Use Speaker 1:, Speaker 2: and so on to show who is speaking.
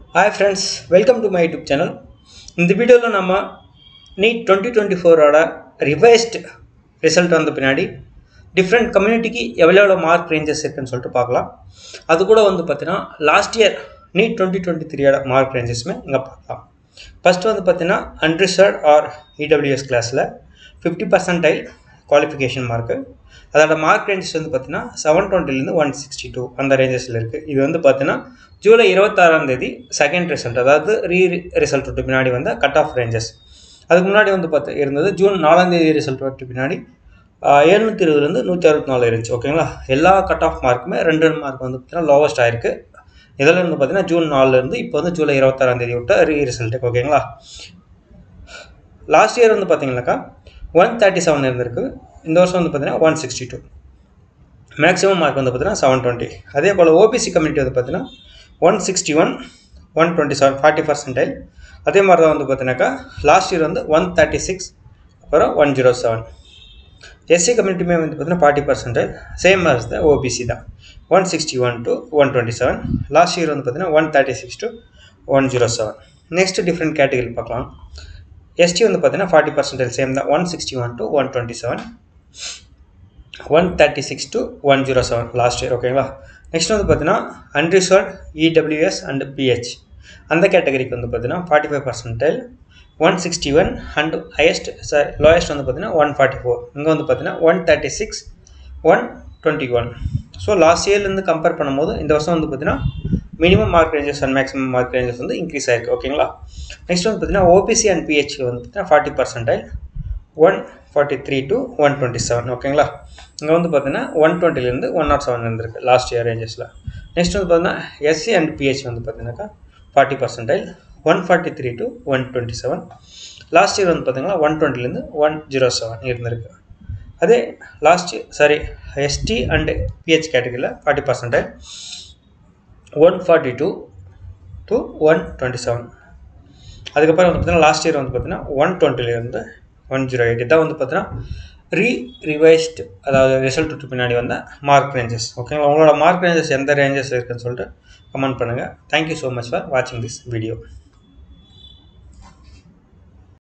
Speaker 1: hi friends welcome to my YouTube channel இந்த வீடியோவில் நம்ம நீட் டுவெண்ட்டி டுவெண்ட்டி ஃபோரோட ரிவைஸ்ட் ரிசல்ட் வந்த பின்னாடி டிஃப்ரெண்ட் கம்யூனிட்டிக்கு எவ்வளோ எவ்வளோ மார்க் ரேஞ்சஸ் இருக்குன்னு சொல்லிட்டு பார்க்கலாம் அது கூட வந்து பார்த்தீங்கன்னா last year NEET twenty twenty த்ரீயோட மார்க் ரேஞ்சஸுமே இங்கே பார்க்கலாம் ஃபஸ்ட்டு வந்து பார்த்தீங்கன்னா அன்ரிசர்ட் ஆர் இடபிள்யூஎஸ் கிளாஸில் ஃபிஃப்டி பர்சன்டைல் குவாலிஃபிகேஷன் மார்க்கு அதோட மார்க் ரேஞ்சஸ் வந்து பார்த்தீங்கன்னா செவன் டுவெண்ட்டிலேருந்து ஒன் சிக்ஸ்டி டூ அந்த ரேஞ்சஸில் இருக்குது இது வந்து பார்த்தீங்கன்னா ஜூலை இருபத்தாறாம் தேதி செகண்ட் ரிசல்ட் அதாவது ரீ ரிசல்ட் விட்டு பின்னாடி வந்த கட் ஆஃப் ரேஞ்சஸ் அதுக்கு முன்னாடி வந்து பார்த்து இருந்தது ஜூன் நாலாம் தேதி ரிசல்ட் விட்டு பின்னாடி எழுநூற்றி இருபதுலேருந்து நூற்றி அறுபத்தி நாலு இருந்துச்சு ஓகேங்களா எல்லா கட் ஆஃப் மார்க்குமே ரெண்டு ரெண்டு மார்க் வந்து பார்த்தீங்கன்னா லோவஸ்ட் ஆயிருக்கு இதில் வந்து பார்த்தீங்கன்னா ஜூன் நாலுலேருந்து இப்போ வந்து ஜூலை இருபத்தாறாம் தேதி விட்ட ரீ ரிசல்ட்டு ஓகேங்களா லாஸ்ட் இயர் வந்து பார்த்தீங்கன்னாக்கா ஒன் தேர்ட்டி செவன் இருந்திருக்கு இந்த வருஷம் வந்து பார்த்தீங்கன்னா one sixty two maximum mark வந்து பார்த்தீங்கன்னா செவன் டுவெண்ட்டி அதே போல் ஓபிசி கம்யூனிட்டி வந்து பார்த்தீங்கன்னா one sixty one one twenty seven forty percentile அதே மாதிரி தான் வந்து பார்த்தீங்கன்னாக்கா லாஸ்ட் இயர் வந்து ஒன் தேர்ட்டி சிக்ஸ் அப்புறம் ஒன் ஜீரோ செவன் எஸ்சி கம்யூனிட்டியுமே வந்து பார்த்தீங்கன்னா forty percentile same as the OBC தான் one sixty one to one twenty seven last year வந்து பார்த்தீங்கன்னா one thirty six to one zero seven next different category பார்க்கலாம் ST வந்து பார்த்தீங்கன்னா ஃபார்ட்டி பர்சன்டேஜ் சேம் தான் one sixty one to one twenty seven one thirty six to one zero seven last year ஓகேங்களா next வந்து பார்த்தீங்கன்னா அன்ரிசர்ட் EWS and pH அந்த கேட்டகரிக்கு வந்து பார்த்தீங்கன்னா forty five percentage one sixty one and highest sorry lowest வந்து பார்த்தீங்கன்னா ஒன் ஃபார்ட்டி ஃபோர் இங்கே வந்து பார்த்தீங்கன்னா one thirty six one twenty one so last இயர்லேருந்து கம்பேர் பண்ணும்போது இந்த வருஷம் வந்து பார்த்தீங்கன்னா minimum mark ranges and maximum mark ranges வந்து இன்க்ரீஸ் ஆயிருக்கு ஓகேங்களா நெக்ஸ்ட் வந்து பார்த்தீங்கன்னா ஓபிசி அண்ட் பிஹெச் வந்து பார்த்தீங்கன்னா forty percentile one forty three to one twenty seven ஓகேங்களா இங்கே வந்து பார்த்தீங்கன்னா ஒன் டுவெண்ட்டிலேருந்து ஒன் நாட் செவன் இருந்திருக்கு லாஸ்ட் இயர் ரேஞ்சஸில் நெக்ஸ்ட் வந்து பார்த்தீங்கன்னா எஸ்சி அண்ட் பிஹெச் வந்து பார்த்தீங்கன்னாக்கா forty percentile one forty three to one twenty seven last year வந்து பார்த்தீங்கன்னா ஒன் டுவெண்ட்டிலேருந்து ஒன் ஜீரோ செவன் இருந்திருக்கு அதே last sorry ST and PH கேட்டகரியில் forty percentile one forty two to one twenty seven அதுக்கப்புறம் வந்து பார்த்தீங்கன்னா லாஸ்ட் இயர் வந்து பார்த்தீங்கன்னா ஒன் டுவெண்ட்டிலேருந்து ஒன் ஜீரோ எயிட் இதான் வந்து பார்த்தீங்கன்னா ரீ ரிவைஸ்டு அதாவது ரிசல்ட் விட்டு பின்னாடி வந்த மார்க் ரேஞ்சஸ் ஓகேங்களா உங்களோட மார்க் ரேஞ்சஸ் எந்த ரேஞ்சஸ் இருக்குன்னு சொல்லிட்டு கமெண்ட் பண்ணுங்கள் தேங்க்யூ ஸோ மச் ஃபார் வாட்சிங் திஸ் வீடியோ